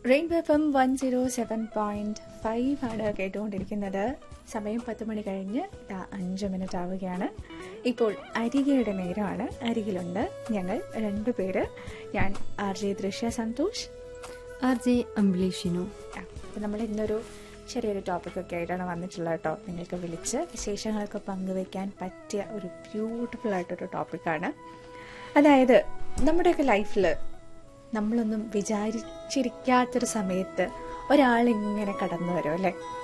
rainbow F M one zero seven point five ആണ് കേട്ടുകൊണ്ടിരിക്കുന്നത് സമയം പത്ത് മണി കഴിഞ്ഞ് ദാ അഞ്ച് മിനിറ്റ് ആവുകയാണ് ഇപ്പോൾ അരികയുടെ നേരമാണ് അരികിലുണ്ട് ഞങ്ങൾ രണ്ടുപേര് ഞാൻ ആർ ജെ ദൃശ്യ സന്തോഷ് ആർ ജെ അംബ്ലീഷിനു അപ്പം നമ്മൾ ഇന്നൊരു ചെറിയൊരു ടോപ്പിക്കൊക്കെ ആയിട്ടാണ് വന്നിട്ടുള്ളത് കേട്ടോ നിങ്ങൾക്ക് വിളിച്ച് വിശേഷങ്ങളൊക്കെ പങ്കുവെക്കാൻ പറ്റിയ ഒരു ബ്യൂട്ടിഫുൾ ആയിട്ടൊരു ടോപ്പിക്കാണ് അതായത് നമ്മുടെയൊക്കെ ലൈഫിൽ നമ്മളൊന്നും വിചാരിച്ചിരിക്കാത്തൊരു സമയത്ത് ഒരാളിങ്ങനെ കടന്നു വരും അല്ലേ